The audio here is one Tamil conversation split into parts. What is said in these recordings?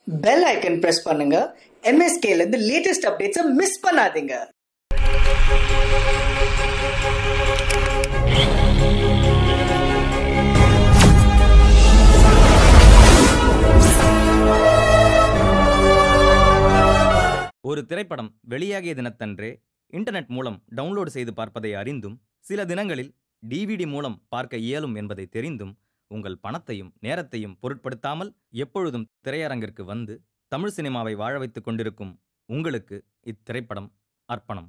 பெல் ஐக்கன் பிரஸ் பண்ணுங்க MSK ல இருந்து லேட்டஸ்ட் அப்டேட்ஸை மிஸ் பண்ணாதீங்க ஒரு திரைப்படம் வெளியாகிய தினத்தன்றே இன்டர்நெட் மூலம் டவுன்லோட் செய்து பார்ப்பதை அறிந்தும் சில தினங்களில் டிவிடி மூலம் பார்க்க இயலும் என்பதை தெரிந்தும் உங்கள் பணத்தையும் நேரத்தையும் பொருட்படுத்தாமல் எப்பொழுதும் திரையரங்கிற்கு வந்து தமிழ் சினிமாவை வாழ வைத்துக் கொண்டிருக்கும் உங்களுக்கு இத்திரைப்படம் அர்ப்பணம்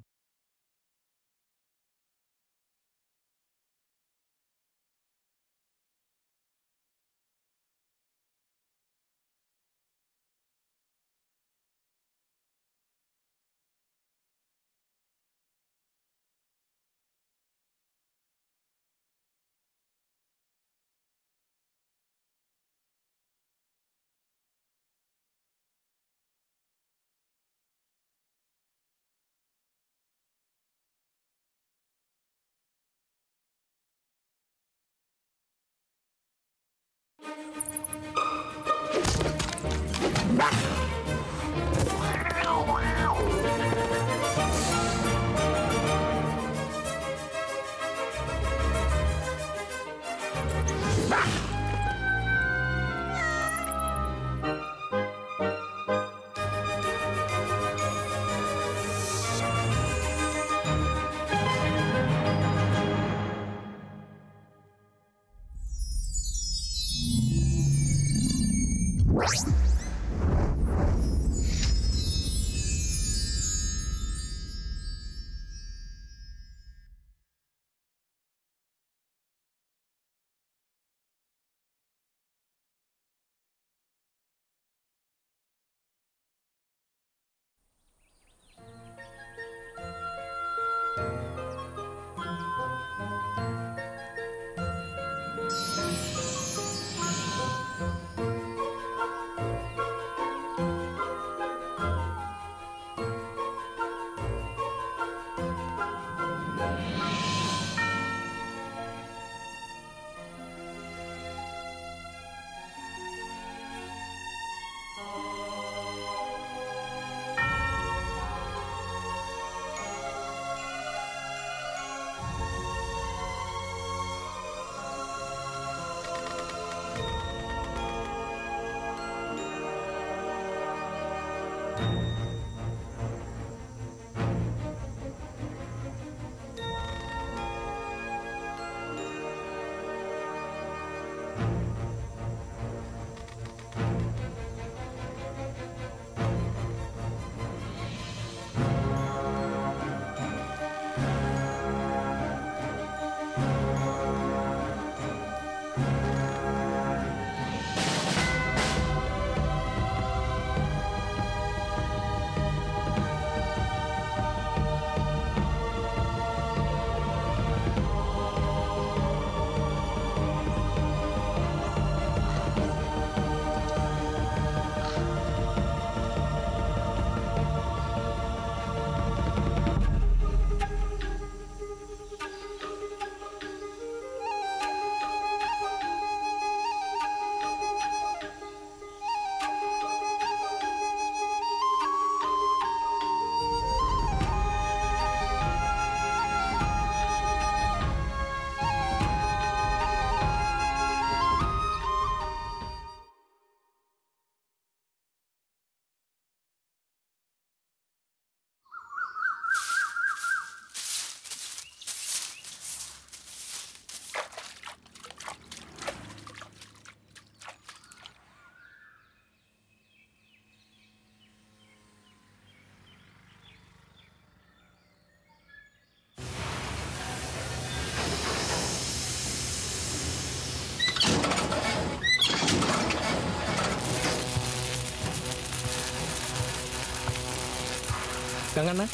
கங்கண்ணா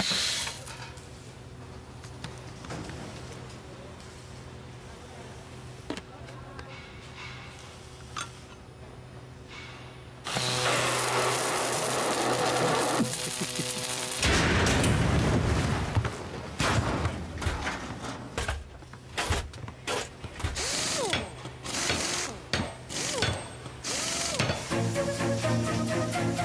Thank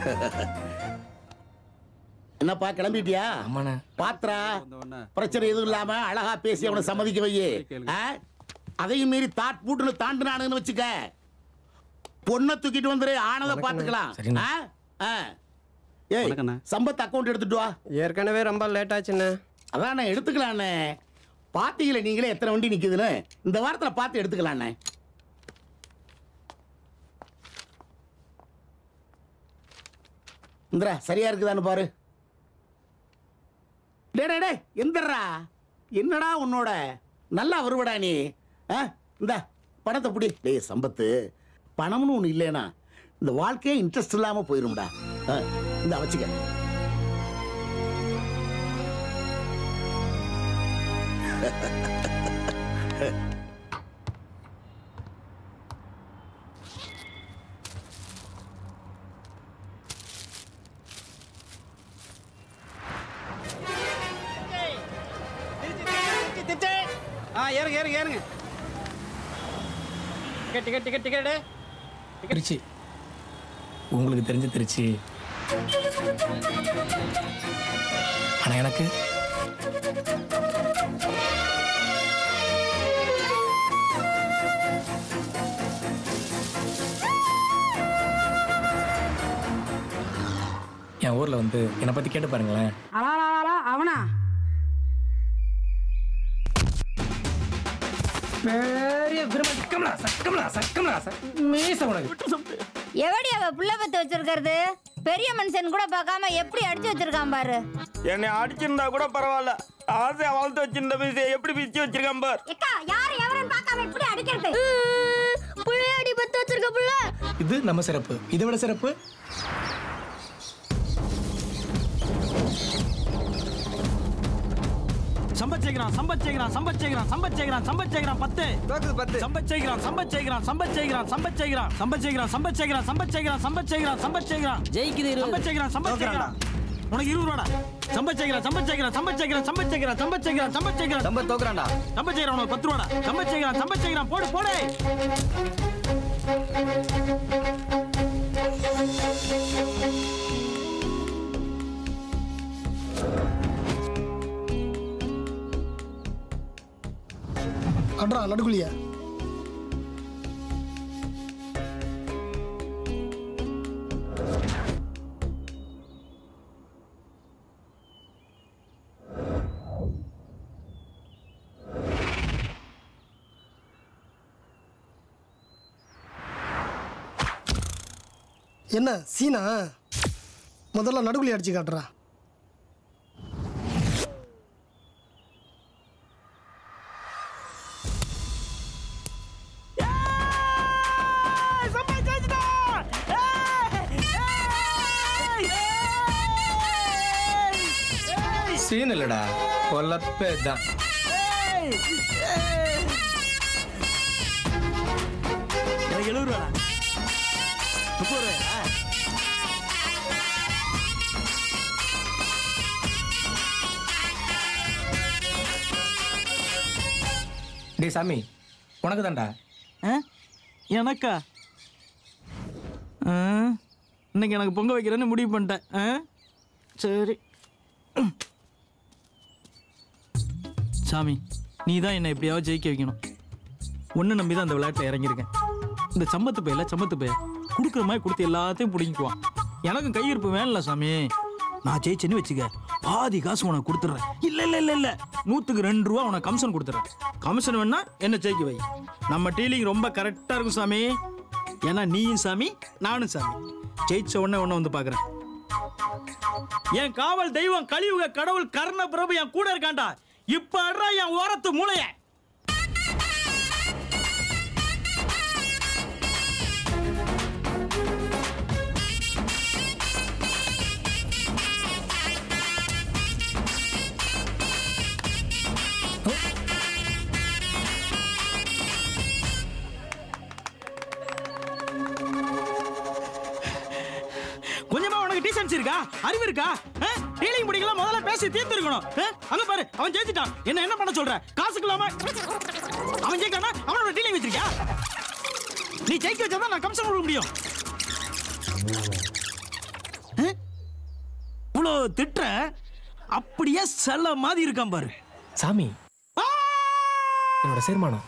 என்னப்பா கிளம்பிட்டியா ஆமாண்ணே பாத்ரா பிரச்சனை எதுவும் இல்லாம அழகா பேசி அவனை சம்மதிக்க வையே ஆ? அதையும் மீறி தாட் பூட்டுன்னு தாண்டுனானுன்னு வச்சுக்க பொண்ணை தூக்கிட்டு வந்துரு ஆனதை பாத்துக்கலாம் சரிண்ணே. ஆ? ஆ. ஏய் சம்பத் அக்கவுண்ட் எடுத்துட்டு வா ஏற்கனவே ரொம்ப லேட் ஆச்சுண்ணே அதானே எடுத்துக்கலாண்ணே பாத்தீங்களே நீங்களே எத்தனை வண்டி நிக்குதுன்னு இந்த வாரத்துல பார்த்து எடுத்துக்கலாண்ணே இந்திரா சரியா இருக்குதான்னு பாரு டே டே டே எந்திரா என்னடா உன்னோட நல்லா வருவடா நீ ஆ இந்த பணத்தை புடி டேய் சம்பத்து பணம்னு ஒன்று இல்லைனா இந்த வாழ்க்கையே இன்ட்ரெஸ்ட் இல்லாமல் போயிரும்டா ஆ, இந்த வச்சுக்க ஆ ஏறுங்க ஏறுங்க ஏறுங்க ticket ticket ticket ticket Trichy உங்களுக்கு தெரிஞ்ச திருச்சி ஆனா எனக்கு என் ஊர்ல வந்து என்னை பத்தி கேட்டு பாருங்களேன் அலாலாலா அவனா பெரிய பிரம்ம Kamala sir Kamala sir Kamala sir மீச உனக்கு எவடி அவ புள்ள பத்து வச்சிருக்கிறது பெரிய மனுஷன் கூட பார்க்காம எப்படி அடிச்சு வச்சிருக்கான் பாரு என்னை அடிச்சிருந்தா கூட பரவாயில்ல ஆசை வளர்த்து வச்சிருந்த மீசை எப்படி பிச்சு வச்சிருக்கான் பார் எக்கா யார் எவரன்னு பார்க்காம எப்படி அடிக்கிறது புள்ளையாடி பத்து வச்சிருக்க புள்ள இது நம்ம சிறப்பு இதை விட சிறப்பு சம்பச்சேகிறான் சம்பச்சேகிறான் சம்பச்சேகிறான் சம்பச்சேகிறான் சம்பச்சேகிறான் பத்து பத்து சம்பச்சேகிறான் சம்பச்சேகிறான் சம்பச்சேகிறான் சம்பச்சேகிறான் சம்பச்சேகிறான் சம்பச்சேகிறான் சம்பச்சேகிறான் சம்பச்சேகிறான் சம்பச்சேகிறான் ஜெயிக்குது சம்பச்சேகிறான் சம்பச்சேகிறான் உனக்கு இருபது ரூபாடா சம்பச்சேகிறான் சம்பச்சேகிறான் சம்பச்சேகிறான் சம்பச்சேகிறான் சம்பச்சேகிறான் சம்பச்சேகிறான் சம்பத் தோக்குறான்டா சம்பச்சேகிறான் உனக்கு பத்து ரூபாடா சம்பச்சேகிறான் சம்பச்சேகிறான் போடு போடு அட்ரா நடுக்குழியா என்ன சீனா முதல்ல நடுக்குழி அடிச்சு காட்டுறா சீன் இல்லடா பொல்லப்பே தான் எனக்கு எழுபது ரூபாடா முப்பது ரூபாயா டேய் சாமி உனக்கு தான்டா ஆ? எனக்கா ஆ? இன்னைக்கு எனக்கு பொங்க வைக்கிறேன்னு முடிவு பண்ணிட்டேன் ஆ? சரி சாமி நீ தான் என்னை எப்படியாவது ஜெயிக்க வைக்கணும் ஒன்று நம்பி தான் அந்த விளையாட்டில் இறங்கியிருக்கேன் இந்த சம்பத்து பையில சம்பத்து பைய கொடுக்குற மாதிரி கொடுத்து எல்லாத்தையும் பிடிங்கிக்குவான் எனக்கும் கையிருப்பு வேணல சாமி நான் ஜெயிச்சேன்னு வச்சுக்க பாதி காசு உனக்கு கொடுத்துட்றேன் இல்லை இல்லை இல்லை இல்லை நூற்றுக்கு ரெண்டு ரூபா உனக்கு கமிஷன் கொடுத்துட்றேன் கமிஷன் வேணா என்ன ஜெயிக்க வை நம்ம டீலிங் ரொம்ப கரெக்டாக இருக்கும் சாமி ஏன்னா நீயும் சாமி நானும் சாமி ஜெயிச்ச உடனே உன்னை வந்து பார்க்குறேன் என் காவல் தெய்வம் கலியுக கடவுள் கர்ண பிரபு என் கூட இருக்காண்டா இப்ப அட்றா என் ஓரத்து மூளைய கொஞ்சமா உனக்கு டீசன்ஸ் இருக்கா அறிவு இருக்கா டீலிங் முடிக்கலாம் முதல்ல பேசி தீர்த்து இருக்கணும் அங்க பாரு அவன் ஜெயிச்சிட்டான் என்ன என்ன பண்ண சொல்ற காசுக்கு இல்லாம அவன் ஜெயிக்கானா அவனோட டீலிங் வச்சிருக்கியா நீ ஜெயிக்க வச்சாதான் நான் கமிஷன் கொடுக்க முடியும் இவ்வளோ திட்டுற அப்படியே செல்ல மாதிரி இருக்கான் பாரு சாமி என்னோட சேர்மானம்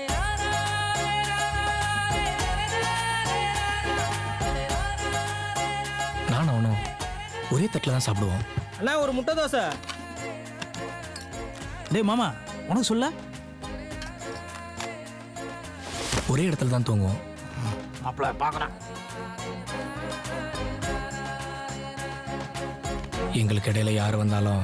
நானும் அவனும் ஒரே தட்டில் தான் சாப்பிடுவோம் அண்ணா ஒரு முட்டை தோசை டேய் மாமா உனக்கு சொல்ல ஒரே இடத்துல தான் தூங்குவோம் மாப்பிள்ள பார்க்குறேன் எங்களுக்கு இடையில யார் வந்தாலும்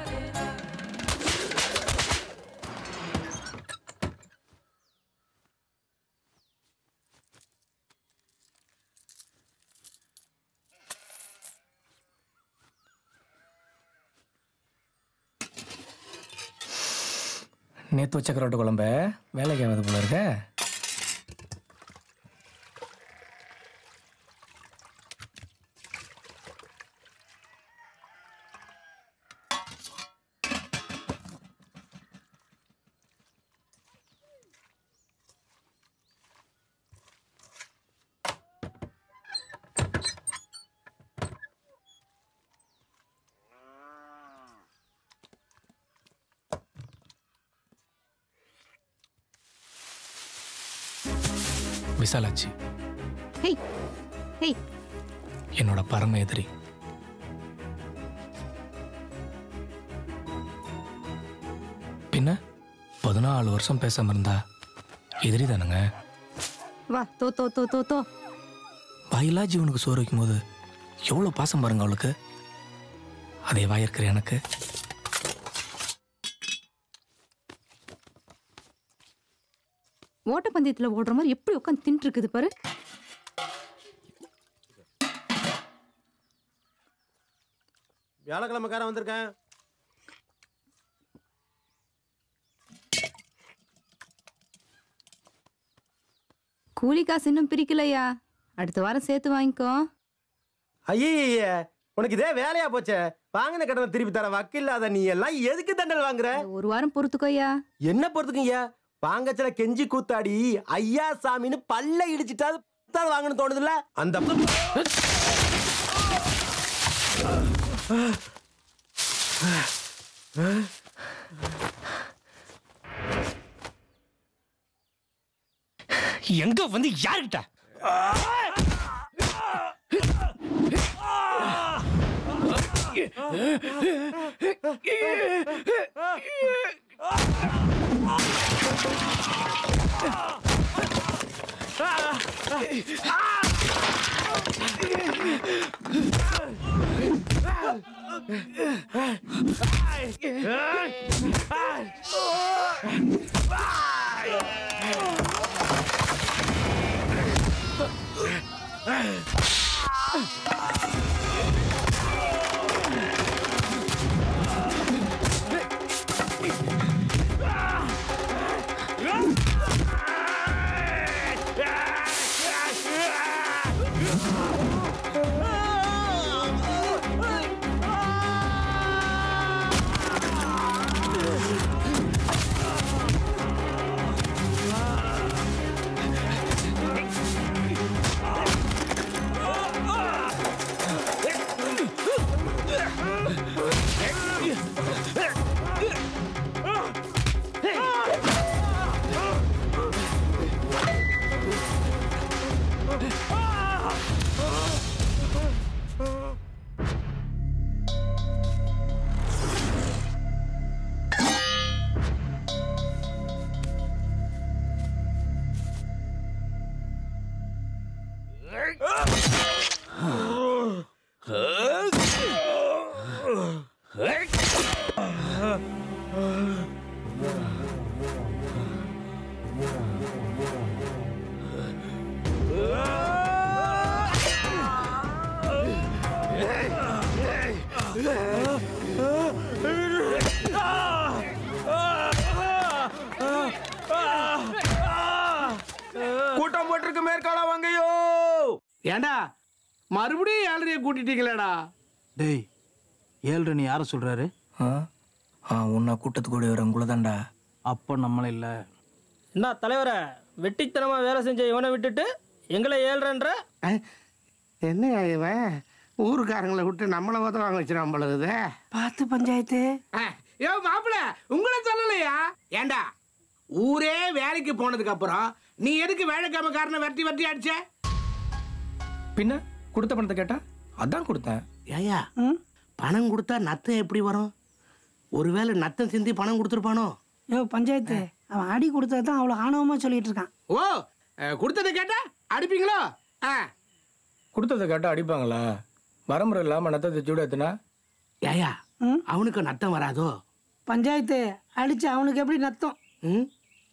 நேத்து வச்ச கரோட்டு குழம்ப வேலைக்கு ஆகாது போல இருக்க விசாலாச்சு ஹேய் ஹேய் என்னோட பரம எதிரி பின்ன பதினாலு வருஷம் பேசாம இருந்தா எதிரி தானுங்க வா தோ தோ தோ தோ தோ வாயிலா ஜீவனுக்கு சோறு வைக்கும்போது எவ்வளோ பாசம் பாருங்க அவளுக்கு அதே வாயிருக்கிற எனக்கு ஓட்டப்பந்தயத்தில் ஓடுற மாதிரி எப்படி உட்காந்து தின்ட்டு இருக்குது பாரு வியாழக்கிழமைக்காரன் வந்திருக்கேன் கூலி காசு இன்னும் பிரிக்கலையா அடுத்த வாரம் சேர்த்து வாங்கிக்கோ ஐய உனக்கு இதே வேலையா போச்சே வாங்கின கடனை திருப்பி தர வக்கில்லாத நீ எல்லாம் எதுக்கு தண்டல் வாங்குற ஒரு வாரம் பொறுத்துக்கோயா என்ன பொறுத்துக்குங்கய்யா வாங்கச்சல கெஞ்சி கூத்தாடி ஐயா சாமின்னு பல்ல இடிச்சிட்டா தான் வாங்கணும் தோணுதுல்ல அந்த எங்க வந்து யாருக்கிட்ட கூட்டம் போட்டிருக்கு மேற்கால வாங்கயோ ஏண்டா மறுபடியும் ஏழரைய கூட்டிட்டீங்களேடா டேய் ஏழ்ரை நீ யாரை சொல்றாரு ஆ ஆ உன்னை கூட்டத்துக்கு கூடிய வர உங்களதான்டா அப்போ நம்மள இல்லை என்ன தலைவரை வெட்டித்தனமா வேலை செஞ்ச இவனை விட்டுட்டு எங்களை ஏழ்றன்ற என்ன இவன் ஊருக்காரங்களை விட்டு நம்மளை உதவ வாங்க வச்சிடாம பழகுதே பார்த்து பஞ்சாயத்து யோ மாப்பிள உங்களை சொல்லலையா ஏண்டா ஊரே வேலைக்கு போனதுக்கு அப்புறம் நீ எதுக்கு வேலைக்காமக்காரனை வெட்டி வெட்டி அடிச்ச பின்ன கொடுத்த பணத்தை கேட்டா அதான் கொடுத்தேன் ஏயா பணம் கொடுத்தா நத்தம் எப்படி வரும் ஒருவேளை நத்தம் சிந்தி பணம் கொடுத்துருப்பானோ யோ பஞ்சாயத்து அவன் அடி கொடுத்தது தான் அவ்வளோ ஆணவமா சொல்லிட்டு இருக்கான் ஓ அஹ், கொடுத்ததை கேட்டா அடிப்பீங்களோ ஆ கொடுத்ததை கேட்டா அடிப்பாங்களா வரமுறை இல்லாம நத்தத்தை சூடு எத்துனா ஏயா அவனுக்கு நத்தம் வராதோ பஞ்சாயத்து அடிச்சு அவனுக்கு எப்படி நத்தம் ம்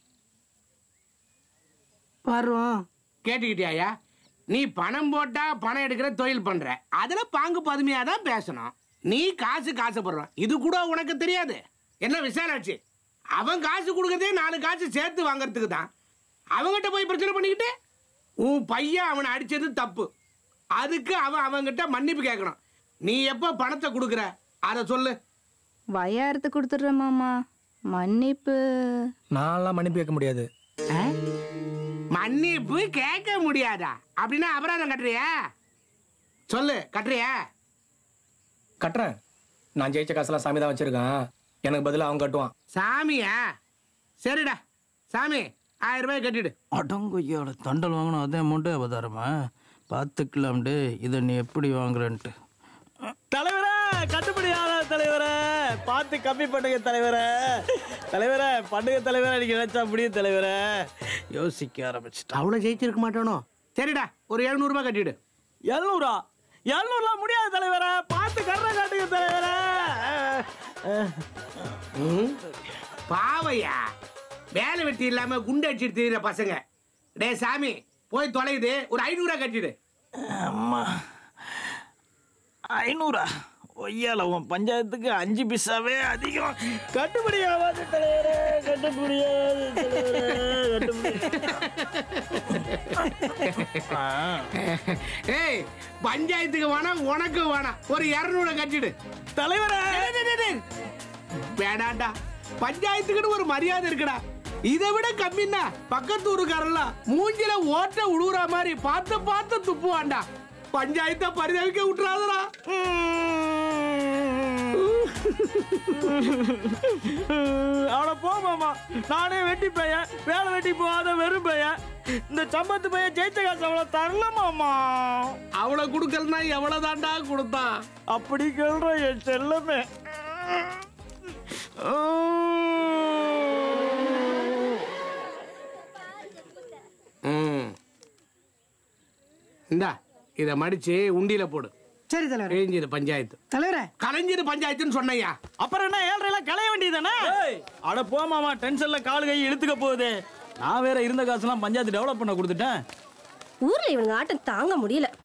வரும் கேட்டுக்கிட்டியாயா நீ பணம் போட்டா பணம் எடுக்கிற தொழில் பண்ற அதுல பாங்கு பதுமையா தான் பேசணும் நீ காசு காசுப்படுறான் இது கூட உனக்கு தெரியாது என்ன விசாலாச்சு அவன் காசு கொடுக்கறதே நாலு காசு சேர்த்து வாங்குறதுக்கு தான் அவங்கிட்ட போய் பிரச்சனை பண்ணிக்கிட்டு உன் பையன் அவனை அடிச்சது தப்பு அதுக்கு அவன் அவன்கிட்ட மன்னிப்பு கேட்கணும் நீ எப்போ பணத்தை கொடுக்குற அதை சொல்லு வயாரத்து கொடுத்துட்றேன் மாமா மன்னிப்பு நான்லாம் மன்னிப்பு கேட்க முடியாது மன்னிப்பு கேட்க முடியாதா அப்படின்னா அபராதம் கட்டுறியா சொல்லு கட்டுறியா கட்டுறேன் நான் ஜெயிச்ச காசெல்லாம் சாமி தான் வச்சிருக்கேன் எனக்கு பதிலா அவன் கட்டுவான் சாமியா சரிடா சாமி ஆயிரம் ரூபாய் கட்டிடு அடங்கொய்யோட தண்டல் வாங்கணும் அதே அமௌண்ட்டு அவதாரமா பார்த்துக்கலாம்டு இதை நீ எப்படி வாங்குறன்ட்டு தலைவரே கட்டுப்படி ஆகாத தலைவரே பார்த்து கம்மி பண்ணுங்க தலைவரே தலைவரே பண்ணுங்க தலைவரே நீங்க நினைச்சா முடியும் தலைவரே யோசிக்க ஆரம்பிச்சிட்டா அவ்வளோ ஜெயிச்சிருக்க மாட்டானோ சரிடா ஒரு எழுநூறுபா கட்டிடு எழுநூறா எழுநூறுலாம் முடியாது தலைவரே பார்த்து கண்ணை காட்டுங்க தலைவரே ம், பாவையா வேலை வெட்டி இல்லாம குண்டு அடிச்சுட்டு திரியிற பசங்க டேய் சாமி போய் தொலையுது ஒரு ஐநூறுரூவா கட்டிடு அம்மா ஐநூறா ஒய்யால உன் பஞ்சாயத்துக்கு அஞ்சு பிசாவே அதிகம் கட்டுப்படி ஆகாது தலைவரே கட்டுப்படி ஆகாது தலைவரே ஏய் பஞ்சாயத்துக்கு வேணாம் உனக்கு வேணாம் ஒரு இரநூறு கட்டிடு தலைவரே வேடாண்டா பஞ்சாயத்துக்குன்னு ஒரு மரியாதை இருக்குடா இதை விட கம்மின்னா பக்கத்து ஊருக்காரெல்லாம் மூஞ்சில ஓட்ட உழுவுற மாதிரி பார்த்து பார்த்து துப்புவான்டா பஞ்சாயத்தை பரிதவிக்க விட்டுறாதடா அவனை போ மாமா நானே வெட்டி பையன் வேலை வெட்டி போகாத வெறும் பையன் இந்த சம்பத்து பையன் ஜெயிச்ச காசு அவ்வளோ தரல மாமா அவளை கொடுக்கலன்னா எவ்வளவு தாண்டா கொடுத்தான் அப்படி கேள்ற என் செல்லமே ம் இந்தா இதை மடிச்சு உண்டியில போடு சரி தலைவர் கிழிஞ்சது பஞ்சாயத்து தலைவரே கலைஞ்சது பஞ்சாயத்துன்னு சொன்னையா அப்புறம் என்ன ஏழரை எல்லாம் களைய வேண்டியதானே அட போ மாமா டென்ஷன்ல கால் கை இழுத்துக்க போகுது நான் வேற இருந்த காசுலாம் பஞ்சாயத்து டெவலப் பண்ண கொடுத்துட்டேன் ஊர்ல இவனுங்க ஆட்டம் தாங்க முடியல